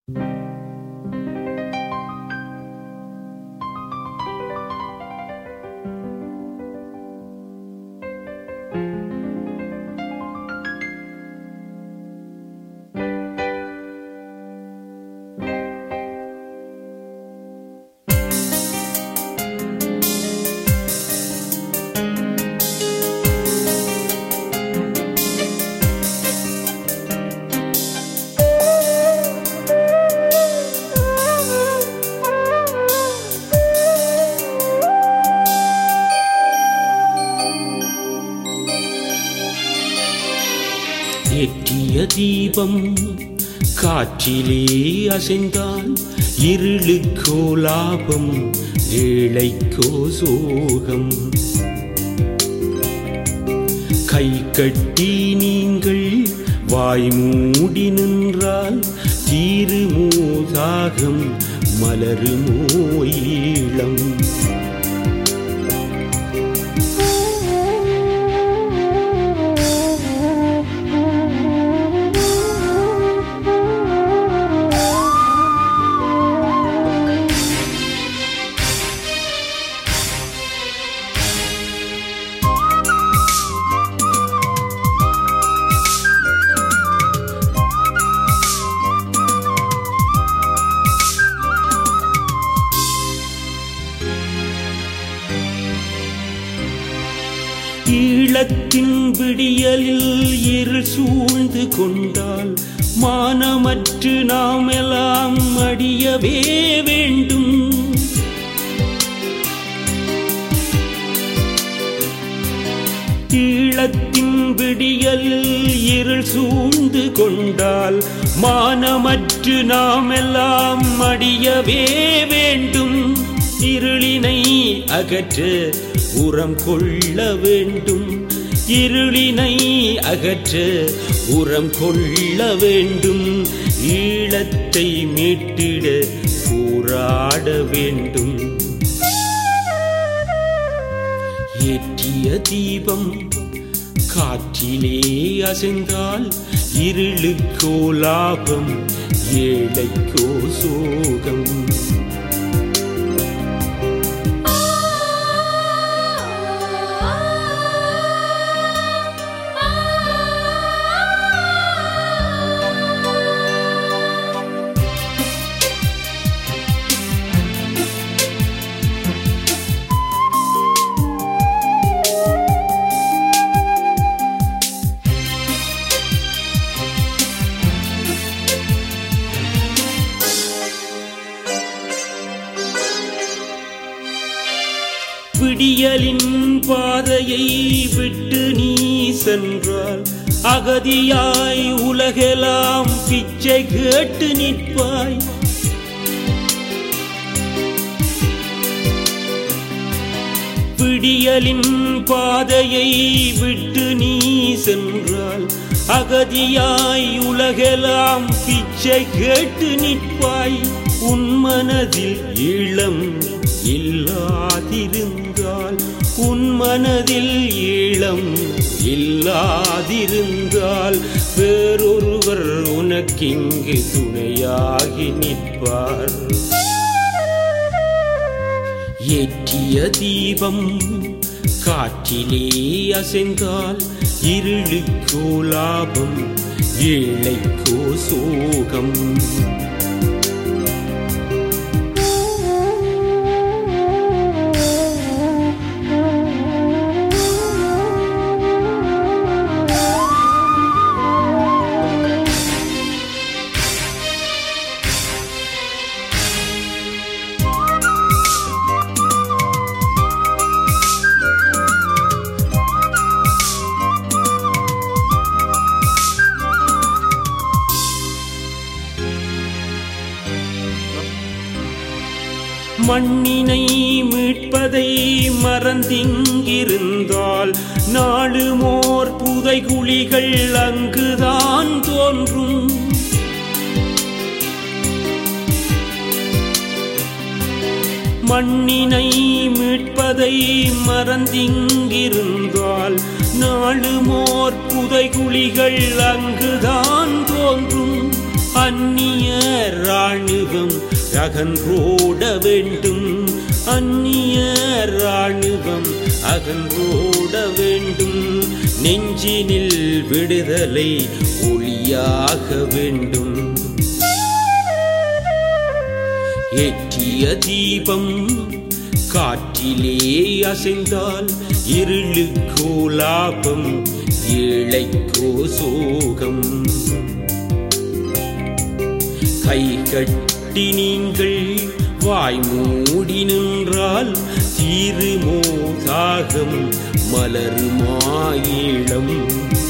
ஏற்றிய தீபம் காற்றிலே அசைந்தால் இருளுக்கோ லாபம் ஏழைக்கோ சோகம் கை கட்டி நீங்கள் வாய் மூடி நின்றால் தீருமோ தாகம் மலருமோ ஈழம் ஈழத்தின் விடியலில் இருள் சூழ்ந்து கொண்டால் மானமற்று நாம் எல்லாம் அடியவே வேண்டும் ஈழத்தின் விடியலில் இருள் சூழ்ந்து கொண்டால் மானமற்று நாம் எல்லாம் அடியவே வேண்டும் இருளினை அகற்ற உரம் கொள்ள வேண்டும் இருளினை அகற்ற உரம் கொள்ள வேண்டும் ஈழத்தை மீட்டிட போராட வேண்டும் ஏற்றிய தீபம் காற்றிலே அசைந்தால் இருளுக்கோ லாபம் ஏழைக்கோ சோகம் விடியலின் பாதையை விட்டு நீ சென்றால் அகதியாய் உலகெல்லாம் பிச்சை கேட்டு நிற்பாய் விடியலின் பாதையை விட்டு நீ சென்றால் அகதியாய் உலகெல்லாம் பிச்சை கேட்டு நிற்பாய் உன் மனதில் இளம் இல்லாதிருந்தால் உன் மனதில் ஈழம் இல்லாதிருந்தால் வேறொருவர் உனக்கிங்கு துணையாகி நிற்பார் ஏற்றிய தீபம் காற்றிலே அசைந்தால் இருளுக்கோ லாபம் ஏழைக்கோ சோகம் மண்ணினை மீட்பதை மறந்திங்கிருந்தால் நாளுமோர் புதைகுழிகள் அங்குதான் தோன்றும் மண்ணினை மீட்பதை மறந்திங்கிருந்தால் நாளுமோர் புதைகுழிகள் அங்குதான் தோன்றும் அந்நிய ராணுவம் அகன்றோட வேண்டும் அந்நிய ராணுவம் அகன்றோட வேண்டும் நெஞ்சினில் விடுதலை ஒளியாக வேண்டும் ஏற்றிய தீபம் காற்றிலே அசைந்தால் இருளுக்கோ லாபம் ஏழைக்கோ சோகம் கை கட்டி நீங்கள் வாய் மூடி நின்றால் தீருமோ தாகம் மலருமாயிளம்